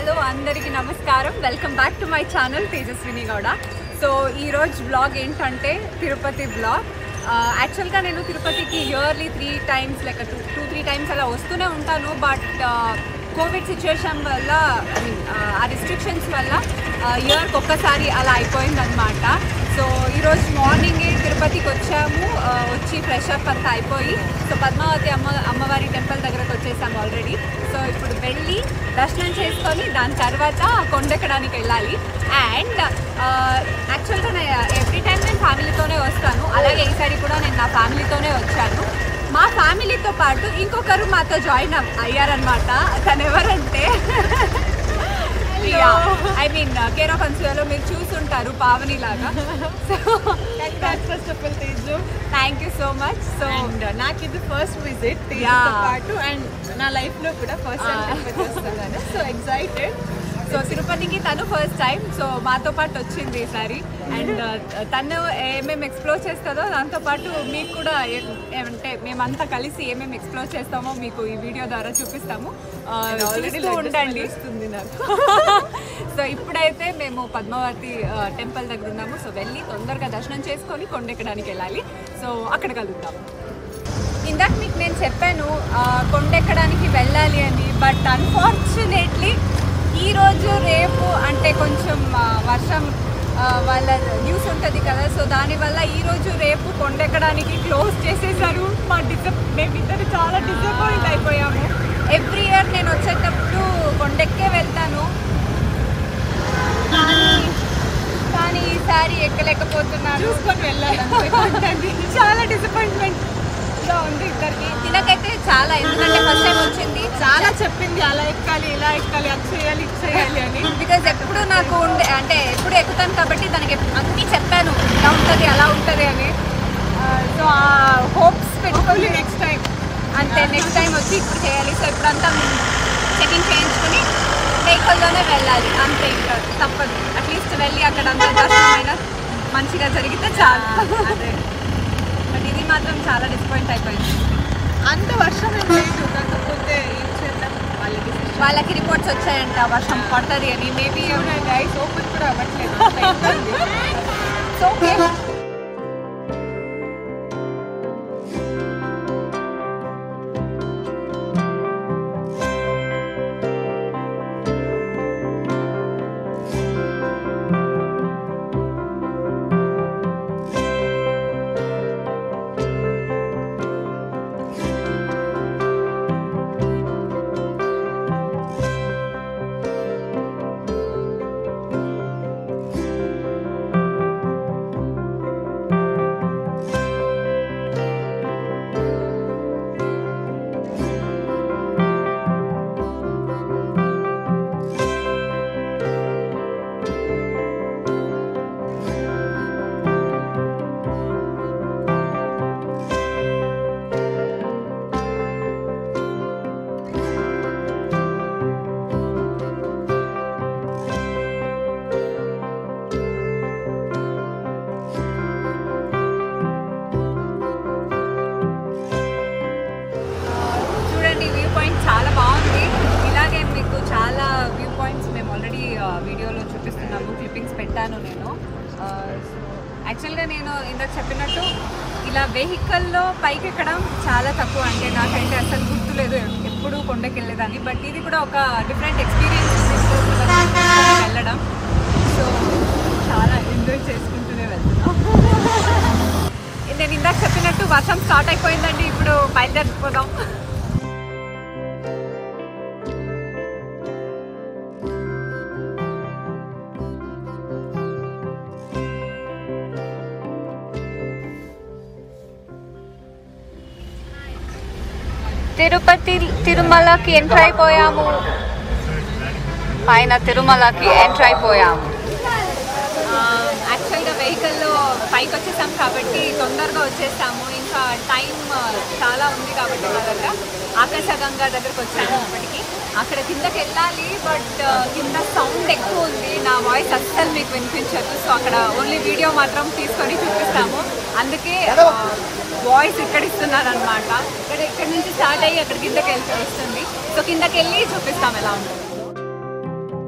Hello అందరికీ నమస్కారం welcome back to my channel Tejaswini Gowda so ఈరోజు బ్లాగ్ ఏంటంటే తిరుపతి బ్లాగ్ యాక్చువల్గా నేను తిరుపతికి yearly three times like two two three times అలా వస్తూనే ఉంటాను బట్ కోవిడ్ సిచ్యువేషన్ వల్ల ఐ మీన్ ఆ రిస్ట్రిక్షన్స్ వల్ల ఇయర్కి ఒక్కసారి అలా అయిపోయిందనమాట సో ఈరోజు మార్నింగే తిరుపతికి వచ్చాము ఆ, వచ్చి ఫ్రెష్ అప్ అంతా అయిపోయి సో పద్మావతి అమ్మ అమ్మవారి టెంపుల్ దగ్గరకు వచ్చేసాము ఆల్రెడీ సో ఇప్పుడు వెళ్ళి దర్శనం చేసుకొని దాని తర్వాత కొండెక్కడానికి వెళ్ళాలి అండ్ యాక్చువల్గా నేను ఎవ్రీ టైం నేను ఫ్యామిలీతోనే వస్తాను అలాగే ఈసారి కూడా నేను నా ఫ్యామిలీతోనే వచ్చాను మా ఫ్యామిలీతో పాటు ఇంకొకరు మాతో జాయిన్ అయ్యారనమాట తను ఎవరంటే ఐ మీన్ కేర్ ఆఫ్ అన్సుయాలో మీరు చూసుంటారు పావని లాగా so first of all Teju thank you so much so and నాకు ఇది ఫస్ట్ విజిట్ Yeah. తేజుతో పాటు అండ్ నా లైఫ్ లో కూడా ఫస్ట్ Ah. టైం తిరుపతి వస్తున్నాను సో ఎక్సైటెడ్ సో తిరుపతికి తను ఫస్ట్ టైం సో మాతో పాటు వచ్చింది ఈసారి అండ్ తను ఏమేమి ఎక్స్ప్లోర్ చేస్తుందో దాంతో పాటు మీకు కూడా ఏ- ఏమంటే మేమంతా కలిసి ఏమేమి ఎక్స్ప్లోర్ చేస్తామో మీకు ఈ వీడియో ద్వారా చూపిస్తాము ఆ, చూస్తూ ఉండండి వస్తుంది నాకు సో ఇప్పుడైతే మేము పద్మావతి టెంపుల్ దగ్గర ఉన్నాము సో వెళ్ళి తొందరగా దర్శనం చేసుకొని కొండెక్కడానికి వెళ్ళాలి సో అక్కడ కలుద్దాం ఇందాక మీకు నేను చెప్పాను ఆ, కొండెక్కడానికి వెళ్ళాలి అని బట్ అన్ఫార్చునేట్లీ ఈరోజు రేపు అంటే కొంచెం ఆ, వర్షం ఆ, వాళ్ళ న్యూస్ ఉంటుంది కదా సో దానివల్ల ఈరోజు రేపు కొండెక్కడానికి క్లోజ్ చేసేసారు మా డిసప్ మేమిద్దరు చాలా డిసప్పాయింట్ అయిపోయాము ఎవ్రీ ఇయర్ నేను వచ్చేటప్పుడు కొండెక్కే వెళ్తాను కానీ కానీ ఈసారి ఎక్కలేకపోతున్నాను చూసుకొని వెళ్ళాలి చాలా డిసప్పాయింట్మెంట్ గా ఉంది ఇద్దరికి తినకైతే చాలా ఎందుకంటే ఫస్ట్ టైం వచ్చింది చాలా చెప్పింది అలా ఎక్కాలి ఇలా ఎక్కాలి అది చేయాలి ఇది చేయాలి అని బికాజ్ ఎప్పుడు నాకు ఉండే అంటే ఎప్పుడు ఎక్కుతాను కాబట్టి దానికి అన్నీ చెప్పాను ఇలా ఉంటుంది అలా ఉంటుంది అని సో ఆ హోప్స్ పెట్టుకోవాలి నెక్స్ట్ టైం అంతే నెక్స్ట్ టైం వచ్చి ఇప్పుడు చేయాలి సో ఇప్పుడంతా చెకింగ్ చేయించుకుని వెహికల్లోనే వెళ్ళాలి అంతే ఇంకా తప్పదు అట్లీస్ట్ వెళ్ళి అక్కడ అంతా దర్శనం అయినా మంచిగా జరిగితే చాలు అదే బట్ ఇది మాత్రం చాలా డిసప్పాయింట్ అయిపోయింది అంత వర్షం ఏం లేదు కాకపోతే ఏం చేద్దాం వాళ్ళ డిసిషన్ వాళ్ళకి రిపోర్ట్స్ వచ్చాయంట వర్షం పడుతుంది అని మేబీ అవునండి ఐస్ ఓపెన్ కూడా అవ్వట్లేదు అంత ఎండ ఉంది. సో ఓకే చూడండి వ్యూ పాయింట్ చాలా బాగుంది ఇలాగే మీకు చాలా వ్యూ పాయింట్స్ మేము ఆల్రెడీ వీడియోలో చూపిస్తున్నాము క్లిప్పింగ్స్ పెట్టాను నేను యాక్చువల్గా నేను ఇందాక చెప్పినట్టు ఇలా వెహికల్లో పైకి ఎక్కడం చాలా తక్కువ అంటే నాకైతే అసలు గుర్తులేదు ఎప్పుడు కొండకి వెళ్ళేదాన్ని బట్ ఇది కూడా ఒక డిఫరెంట్ ఎక్స్పీరియన్స్ వెళ్ళడం సో చాలా ఎంజాయ్ చేసుకుంటూనే వెళ్తున్నాం నేను ఇందాక చెప్పినట్టు వర్షం స్టార్ట్ అయిపోయిందండి ఇప్పుడు బయలుదేరిపోదాం తిరుపతి తిరుమలకి ఎంటర్ అయిపోయాము పైన తిరుమలకి ఎంటర్ అయిపోయాము యాక్చువల్గా వెహికల్లో పైకి వచ్చేసాం కాబట్టి తొందరగా వచ్చేసాము ఇంకా టైం చాలా ఉంది కాబట్టి మా దగ్గర ఆకాశగంగా దగ్గరకు వచ్చాము ఇప్పటికి అక్కడ కిందకి వెళ్ళాలి బట్ కింద సౌండ్ ఎక్కువ ఉంది నా వాయిస్ అస్సలు మీకు వినిపించదు సో అక్కడ ఓన్లీ వీడియో మాత్రం తీసుకొని చూపిస్తాము అందుకే వాయిస్ ఇక్కడ ఇస్తున్నాను అనమాట ఇక్కడ ఇక్కడ నుంచి స్టార్ట్ అయ్యి అక్కడ కిందకి వెళ్తే వస్తుంది సో కిందకి వెళ్ళి చూపిస్తాం ఎలా ఉంటుంది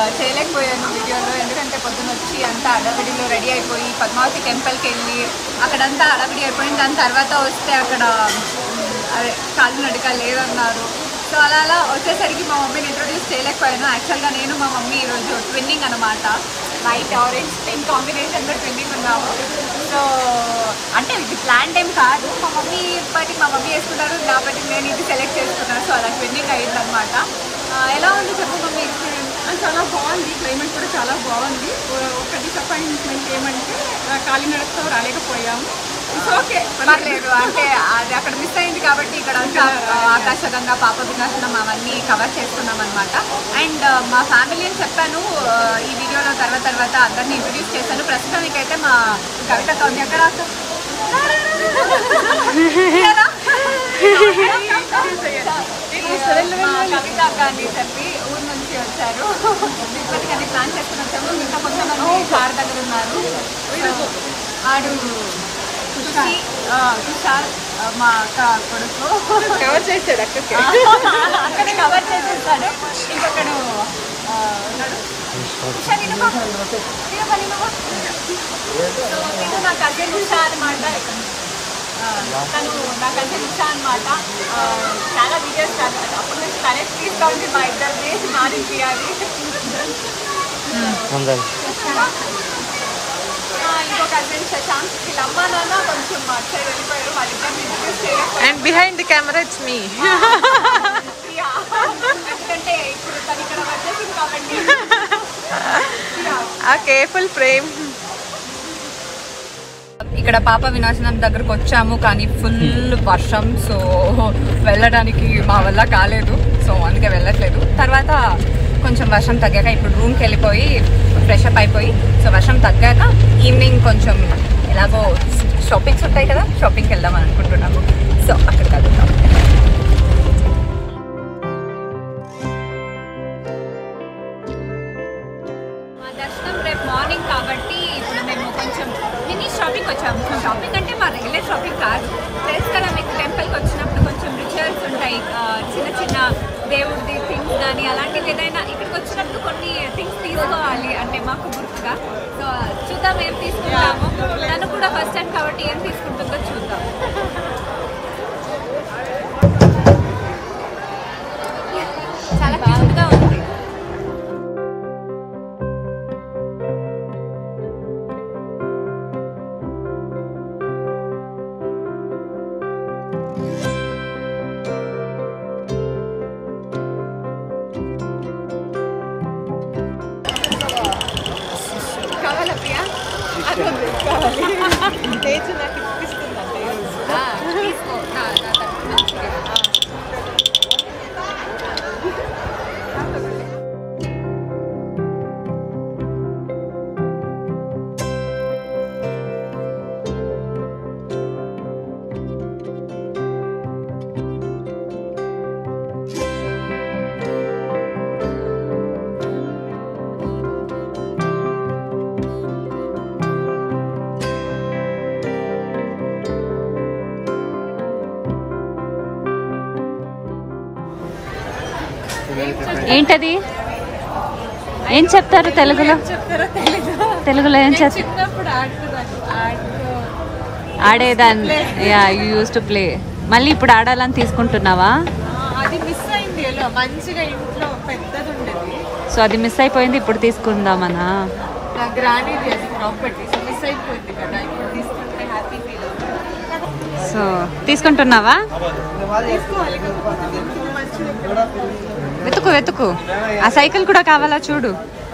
చేయలేకపోయాను వీడియోలో ఎందుకంటే పొద్దున్న వచ్చి అంతా అడవిడిలో రెడీ అయిపోయి పద్మావతి టెంపుల్కి వెళ్ళి అక్కడంతా అడవిడి అయిపోయింది దాని తర్వాత వస్తే అక్కడ మ్, అదే కాలు నడక లేదన్నారు సో అలా అలా వచ్చేసరికి మా మమ్మీని ఇంట్రొడ్యూస్ చేయలేకపోయాను యాక్చువల్గా నేను మా మమ్మీ ఈరోజు ట్విన్నింగ్ అనమాట వైట్ ఆరెంజ్ పింక్ కాంబినేషన్లో ట్విన్నింగ్ ఉన్నాము సో అంటే ఇది ప్లాన్ టైం కాదు మా మమ్మీ పాటికి మా మమ్మీ వేసుకున్నారు నా పాటికి నేను ఇది సెలెక్ట్ చేసుకున్నాను సో అలా ట్విన్నింగ్ అయ్యింది అనమాట ఎలా ఉంది చెప్పు మమ్మీ ఎక్స్పీరియన్స్ ఆ, చాలా బాగుంది క్లైమేట్ కూడా చాలా బాగుంది ఓ- ఒక డిసప్పాయింట్మెంట్ ఏమంటే ఆ, కాలినడకతో రాలేకపోయాము ఇట్స్ ఓకే పర్లేదు అంటే అది అక్కడ మిస్ అయింది కాబట్టి ఇక్కడ అంతా ఆ, ఆకాశగంగా పాప వినాశనం అవన్నీ కవర్ చేసుకున్నాం అనమాట అండ్ మా ఫ్యామిలీ అని చెప్పాను ఆ, ఈ వీడియోలో తర్వాత తర్వాత అందరినీ ఇంట్రొడ్యూస్ చేశాను ప్రస్తుతానికైతే మా కవిత కౌని ఎక్కడ అక్క? ఏరా? మా కవిత అక్క అని చెప్పి ఊరు నుంచి వచ్చారు తిరుపతికి అని ప్లాన్ చేసుకుని వచ్చాము ఇంకా కొంతమంది కార్ దగ్గర ఉన్నారు ఆడు ఖుషి ఆ, తుషార్ ఆ, మా అక్క కొడుకు కవర్ చేశాడు అక్కకి అక్కడే కవర్ చేసేస్తాడు ఇంకొకడు ఆ, ఉన్నాడు ఉషా నిన్నుకో నిన్నుకో నిన్నుకో సో తిను నా కజిన్ ఉషా అనమాట తను నా కజిన్ ఉషా అనమాట చాలా వీడియోస్ కాదు అప్పటి నుంచి తనే తీస్తూ ఉంది మా ఇద్దరిని మారిపోయాలి ఇంకో కజిన్ శశాంక్ వీళ్ళ అమ్మ నాన్న కొంచెం అటు సైడ్ వెళ్ళిపోయారు వాళ్ళిద్దరిని ఇంట్రడ్యూస్ చేయలేకపోయారు and behind the camera it's me yeah. ఎందుకంటే ఇప్పుడు తను ఇక్కడ వచ్చేసింది కాబట్టి యా. ఆ కేర్ఫుల్ ఫ్రేమ్ ఇక్కడ పాప వినాశనం దగ్గరకు వచ్చాము కానీ ఫుల్ వర్షం సో వెళ్ళడానికి మా వల్ల కాలేదు సో అందుకే వెళ్ళట్లేదు తర్వాత కొంచెం వర్షం తగ్గాక ఇప్పుడు రూమ్కి వెళ్ళిపోయి ఫ్రెష్ అప్ అయిపోయి సో వర్షం తగ్గాక ఈవినింగ్ కొంచెం ఎలాగో షాపింగ్స్ ఉంటాయి కదా షాపింగ్కి వెళ్దామని అనుకుంటున్నాము సో అక్కడికి వెళ్తాం మా దర్శనం రేపు మార్నింగ్ కాబట్టి ఇప్పుడు మేము కొంచెం మినీ షాపింగ్ వచ్చాము షాపింగ్ అంటే మా రెగ్యులర్ షాపింగ్ కాదు తెలుసు కదా మీకు టెంపుల్కి వచ్చినప్పుడు కొంచెం రిచువల్స్ ఉంటాయి ఆ, చిన్న చిన్న దేవుడిది థింగ్స్ కానీ అలాంటివి ఏదైనా ఇక్కడికి వచ్చినప్పుడు కొన్ని థింగ్స్ తీసుకోవాలి అంటే మాకు గుర్తుగా సో చూద్దాం ఏం తీసుకుంటాము తను కూడా ఫస్ట్ టైం కాబట్టి ఏం తీసుకుంటుందో చూద్దాం చాలా క్యూట్గా ఉంది కావాలా ప్రియా తేజు నాకు ఇప్పిస్తుందంటే ఆ, తీసుకో నా నా తరపున మంచిగా. ఏంటది ఏం చెప్తారు తెలుగులో చెప్తారా తెలీదు తెలుగులో ఏం చెప్తారు చిన్నప్పుడు ఆడుతున్నాను ఆడుతూ ఆడేదాన్ని yeah you used to play మళ్ళీ ఇప్పుడు ఆడాలని తీసుకుంటున్నావా ఆ, అది మిస్ అయింది ఎలా మంచిగా ఇంట్లో పెద్దది ఉండేది సో అది మిస్ అయిపోయింది ఇప్పుడు తీసుకుందామనా నా గ్రానీది అది ప్రాపర్టీ సో మిస్ అయిపోయింది కదా ఇప్పుడు తీసుకుంటే హ్యాపీ ఫీల్ సో తీసుకుంటున్నావా తీసుకోవాలి కాకపోతే దీనికి మంచిది ఇక్కడ వెతుకు వెతుకు ఆ సైకిల్ కూడా కావాలా చూడు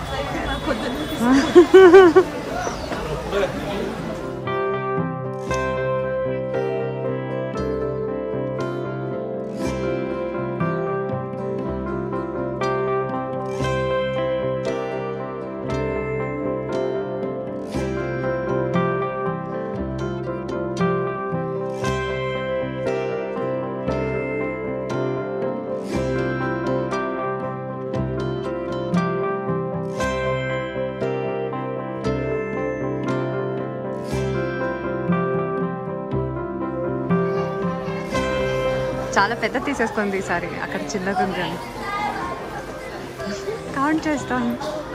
చాలా పెద్ద తీసేసుకుంది ఈసారి అక్కడ చిన్నది ఉంది అని కౌంట్ చేస్తాను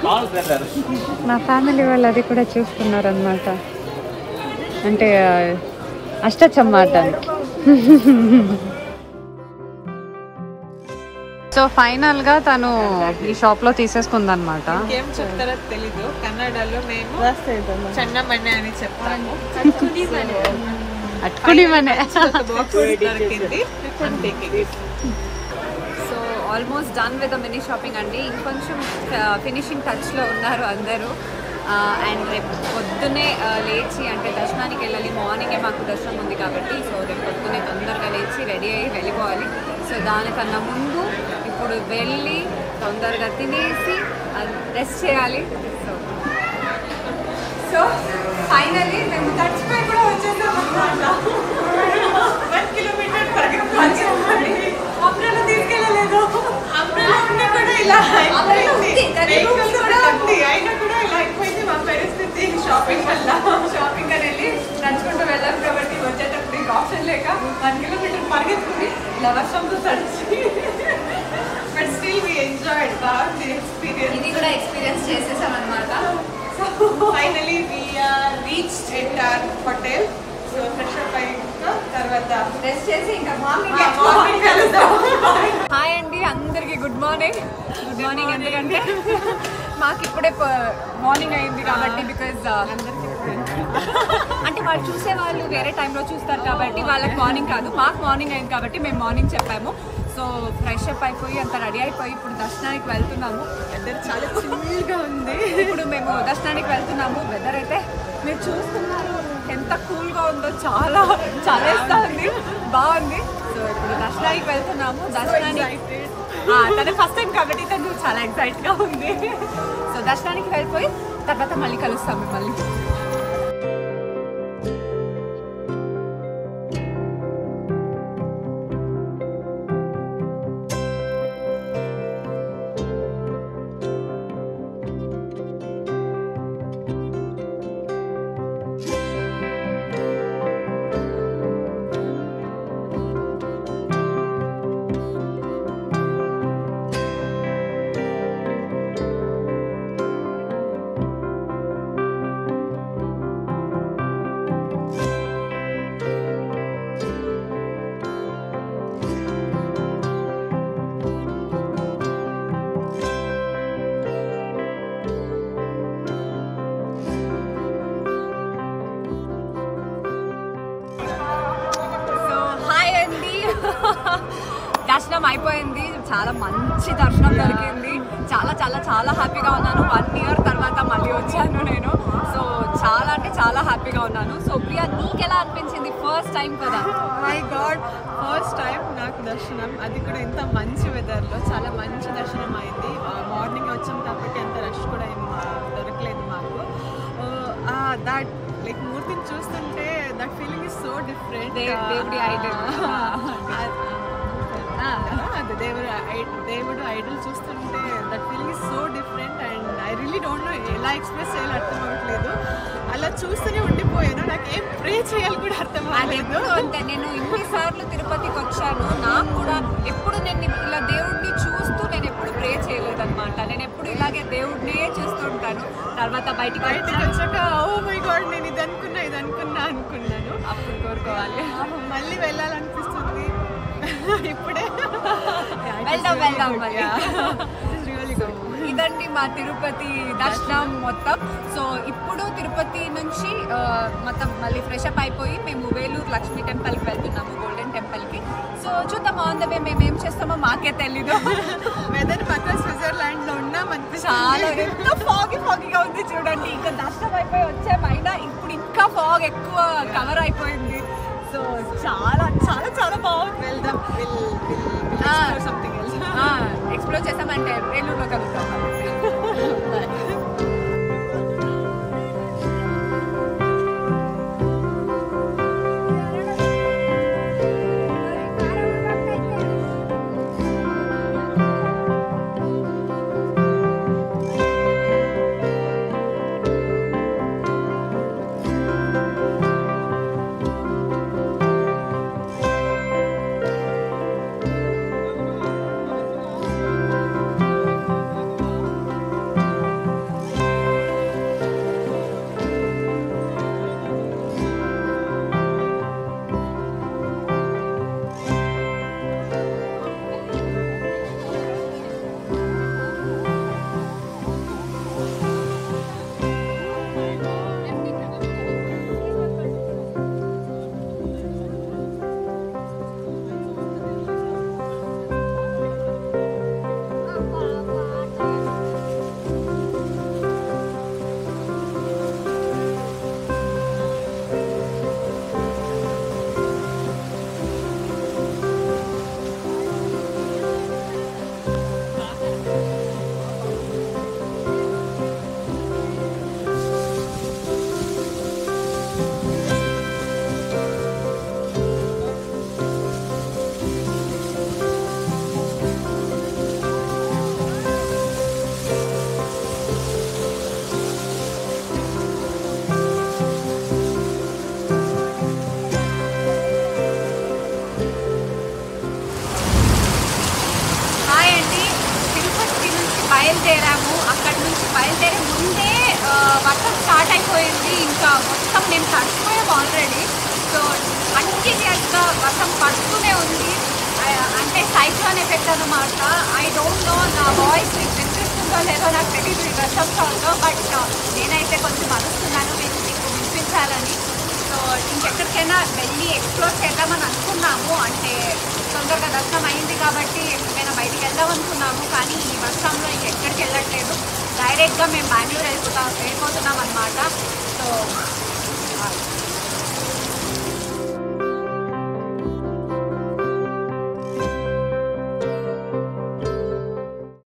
మా ఫ్యామిలీ వాళ్ళు అది కూడా చూస్తున్నారు అనమాట అంటే ఆ, అష్టచమ్మ ఆడడానికి సో ఫైనల్ గా తను ఈ షాప్ లో తీసేసుకుందనమాట ఏం చెప్తారో తెలీదు కన్నడలో మేము చెన్నమన్నె అని చెప్తాము అట్టుకుని మనే బాక్స్ దొరికింది taking it so almost done with mini shopping అండి ఇంకొంచెం ఫినిషింగ్ టచ్లో ఉన్నారు అందరూ అండ్ రేపు పొద్దున్నే ఆ, లేచి అంటే దర్శనానికి వెళ్ళాలి మార్నింగే మాకు దర్శనం ఉంది కాబట్టి సో రేపు పొద్దున్నే తొందరగా లేచి రెడీ అయ్యి వెళ్ళిపోవాలి సో దానికన్నా ముందు ఇప్పుడు వెళ్ళి తొందరగా తినేసి రెస్ట్ చేయాలి సో సో ఫైనల్లీ మేము తడిచిపోయి కూడా వచ్చేసాం అనమాట వన్ కిలోమీటర్ పరిగెత్తాలి అమ్రాలో తీసుకెళ్ళలేదు అమ్రాలో ఉండి కూడా ఇలా వెహికల్స్ కూడా ఉంది అయినా కూడా ఇలా అయిపోయింది మా పరిస్థితి షాపింగ్ వల్ల షాపింగ్ అని వెళ్ళి నడుచుకుంటూ వెళ్ళాం కాబట్టి వచ్చేటప్పుడు ఇంకా ఆప్షన్ లేక వన్ కిలోమీటర్ పరిగెత్తుకుని ఇలా వర్షంతో తడిచి బట్ స్టిల్ వి ఎంజాయ్డ్ బాగుంది ఎక్స్పీరియన్స్ ఇది కూడా ఎక్స్పీరియన్స్ చేసేసాం అనమాట finally we are reach at our hotel so fresh up అయిన తర్వాత రెస్ట్ చేసి ఇంకా మార్నింగ్ మార్నింగ్ కలుద్దాం హాయ్ అండి అందరికి గుడ్ మార్నింగ్ గుడ్ మార్నింగ్ ఎందుకంటే మాకు ఇప్పుడే మార్నింగ్ అయింది కాబట్టి బికాజ్ అంటే వాళ్ళు చూసే వాళ్ళు వేరే టైంలో చూస్తారు కాబట్టి వాళ్ళకి మార్నింగ్ కాదు మాకు మార్నింగ్ అయింది కాబట్టి మేము మార్నింగ్ చెప్పాము సో ఫ్రెష్ అప్ అయిపోయి అంత రెడీ అయిపోయి ఇప్పుడు దర్శనానికి వెళ్తున్నాము వెదర్ చాలా చిల్గా ఉంది ఇప్పుడు మేము దర్శనానికి వెళ్తున్నాము వెదర్ అయితే మీరు చూస్తున్నారు ఎంత కూల్గా ఉందో చాలా చాలా ఉంది బాగుంది సో ఇప్పుడు దర్శనానికి వెళ్తున్నాము దర్శనానికి ఆ, తను ఫస్ట్ టైం కాబట్టి తను చాలా ఎక్సైట్ గా ఉంది సో దర్శనానికి వెళ్ళిపోయి తర్వాత మళ్ళీ కలుస్తాం మిమ్మల్ని సో హాయ్ అండి దర్శనం అయిపోయింది చాలా మంచి దర్శనం దొరికింది చాలా చాలా చాలా హ్యాపీగా ఉన్నాను వన్ ఇయర్ తర్వాత మళ్ళీ వచ్చాను నేను సో చాలా అంటే చాలా హ్యాపీగా ఉన్నాను సో ప్రియా నీకు ఎలా అనిపించింది ఫస్ట్ టైం కదా మై గాడ్ ఫస్ట్ టైం నాకు దర్శనం అది కూడా ఇంత మంచి వెదర్లో చాలా మంచి దర్శనం అయింది మార్నింగ్ వచ్చాం కాబట్టి అంత రష్ కూడా ఏం ఆ, దొరకలేదు మాకు దాట్ లైక్ మూర్తిని చూస్తుంటే that feeling is so different దే- దేవుడి idol. అది దేవుడు ఐ- దేవుడు ఐడల్ చూస్తుంటే that feeling is so different and I really don't know ఎలా ఎక్స్ప్రెస్ చేయాలో అర్థం అవ్వట్లేదు అలా చూస్తూనే ఉండిపోయాను నాకు ఏం ప్రే చేయాలి కూడా అర్థం అది అవ్వలేదు ఎప్పుడు అంతే నేను ఇన్నిసార్లు తిరుపతికి వచ్చాను నాకు కూడా ఎప్పుడు నేను ఇలా దేవుడిని చూస్తూ నేను ఎప్పుడు ప్రే చేయలేదన్నమాట నేను ఎప్పుడు ఇలాగే దేవుడినే చూస్తుంటాను తర్వాత బయటికి బయటకు వచ్చాక వచ్చాక ఓ మై గాడ్ నేను ఇది అనుకున్నా ఇది అనుకున్నా అనుకున్నాను అప్పుడు కోరుకోవాలి మళ్ళీ వెళ్ళాలనిపిస్తుంది ఇప్పుడే వెళ్దాం వెళ్దాం మరి రియలీ గుడ్ ఇదండి మా తిరుపతి దర్శనం మొత్తం సో ఇప్పుడు తిరుపతి నుంచి ఆ, మొత్తం మళ్ళీ ఫ్రెష్ అప్ అయిపోయి మేము వేలూరు లక్ష్మీ టెంపుల్కి వెళ్తున్నాము గోల్డెన్ టెంపుల్కి సో చూద్దాం ఆన్ ద వే మేము ఏం చేస్తామో మాకే తెలీదు వెదర్ మాత్రం స్విట్జర్లాండ్ లో ఉన్నాం చాలా అనిపిస్తుంది ఎంత ఫాగి ఫాగిగా ఉంది చూడండి ఇంకా దర్శనం అయిపోయి వచ్చామైనా ఇప్పుడు ఇంకా ఫాగ్ ఎక్కువ కవర్ అయిపోయింది సో చాలా చాలా చాలా బాగుంది వెళ్దాం ఆ. సంథింగ్ ఎల్స్ ఎక్స్ప్లోర్ చేసామంటే వేలూరులో కలుగుతాం తడిచిపోయాం ఆల్రెడీ సో కంటిన్యూస్గా వర్షం పడుతూనే ఉంది ఆ, అంటే సైక్లోన్ ఎఫెక్ట్ అనమాట ఐ డోంట్ నో నా వాయిస్ మీకు వినిపిస్తుందో లేదో నాకు తెలియదు ఈ వర్షం సాంగ్లో బట్ నేనైతే కొంచెం అరుస్తున్నాను మీకు మీకు వినిపించాలని సో ఇంకెక్కడికైనా వెళ్ళి ఎక్స్ప్లోర్ చేద్దామని అనుకున్నాము అంటే తొందరగా దర్శనం అయింది కాబట్టి ఎక్కడికైనా బయటికి వెళ్దాం అనుకున్నాము కానీ ఈ వర్షంలో ఇంకెక్కడికి వెళ్ళట్లేదు డైరెక్ట్గా మేము బెంగళూరు వెళ్ళిపోతాం వెళ్ళిపోతున్నాం అనమాట సో